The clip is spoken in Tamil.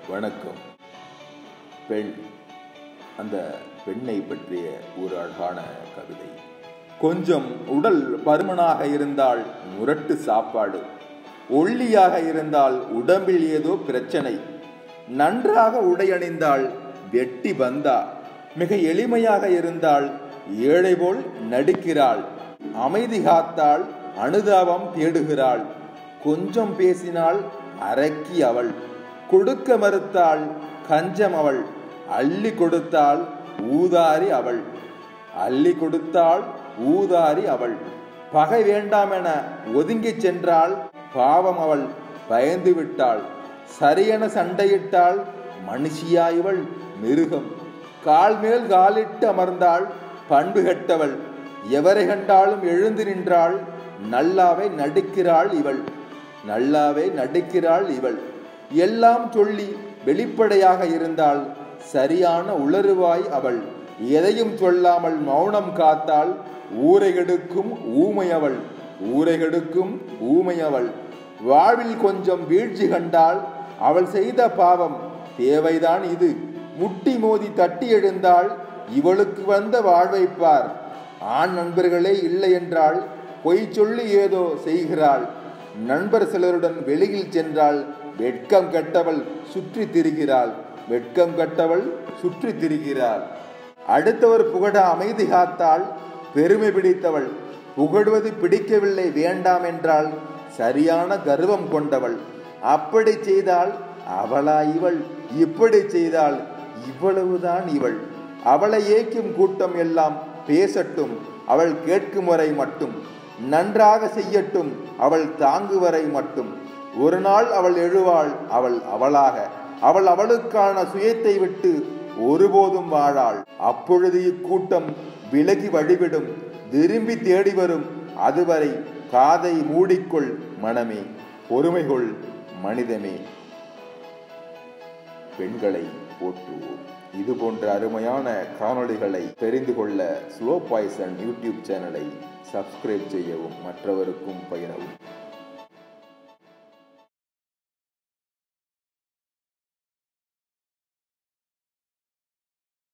வணக்கம் பெண் அந்த பெண்ணை பற்றிய ஒரு அழகான கவிதை கொஞ்சம் உடல் பருமனாக இருந்தால் முரட்டு சாப்பாடு ஒல்லியாக இருந்தால் உடம்பில் ஏதோ பிரச்சனை நன்றாக உடையணிந்தால் வெட்டி பந்தா மிக எளிமையாக இருந்தால் ஏழை போல் நடிக்கிறாள் அமைதி காத்தால் அனுதாபம் தேடுகிறாள் கொஞ்சம் பேசினால் அரக்கி அவள் கொடுக்க மறுத்தாள் கஞ்சம் அவள் அள்ளி கொடுத்தாள் ஊதாரி அவள் அள்ளி கொடுத்தாள் ஊதாரி அவள் பகை வேண்டாம் என ஒதுங்கிச் சென்றாள் பாவம் அவள் பயந்து விட்டாள் சரியென சண்டையிட்டாள் மனுஷியா இவள் மிருகம் கால் மேல் காலிட்டு அமர்ந்தாள் பண்பு கெட்டவள் எவரை கண்டாலும் எழுந்து நின்றாள் நல்லாவை நடிக்கிறாள் இவள் நல்லாவே நடிக்கிறாள் இவள் எல்லாம் சொல்லி வெளிப்படையாக இருந்தால் சரியான உளறுவாய் அவள் எதையும் சொல்லாமல் மௌனம் காத்தாள் ஊரை கெடுக்கும் ஊமையவள் ஊரை கெடுக்கும் ஊமையவள் வாழ்வில் கொஞ்சம் வீழ்ச்சி கண்டால் அவள் செய்த பாவம் தேவைதான் இது முட்டி மோதி தட்டி எழுந்தாள் இவளுக்கு வந்த வாழ்வைப்பார் ஆண் நண்பர்களே இல்லை என்றால் பொய் சொல்லி ஏதோ செய்கிறாள் நண்பர் சிலருடன் வெளியில் சென்றால் வெட்கம் கெட்டவள் சுற்றி திரிகிறாள் வெட்கம் கெட்டவள் சுற்றி திரிகிறாள் அடுத்தவர் புகழ அமைதி காத்தாள் பெருமை பிடித்தவள் புகழ்வது பிடிக்கவில்லை வேண்டாம் என்றால் சரியான கர்வம் கொண்டவள் அப்படி செய்தால் அவளா இவள் இப்படி செய்தால் இவ்வளவுதான் இவள் அவளை ஏக்கும் கூட்டம் எல்லாம் பேசட்டும் அவள் கேட்கும் வரை மட்டும் நன்றாக செய்யட்டும் அவள் தாங்குவரை மட்டும் ஒரு நாள் அவள் எழுவாள் அவள் அவளாக அவள் அவளுக்கான சுயத்தை விட்டு ஒருபோதும் வாழாள் அப்பொழுது இக்கூட்டம் விலகி வழிவிடும் திரும்பி தேடி வரும் அதுவரை காதை மூடிக்கொள் மனமே பொறுமைகொள் மனிதமே பெண்களை போற்றுவோம் இது போன்ற அருமையான காணொளிகளை தெரிந்து கொள்ள ஸ்லோ பாய்சன் யூடியூப் சேனலை சப்ஸ்கிரைப் செய்யவும் மற்றவருக்கும் பயனவும்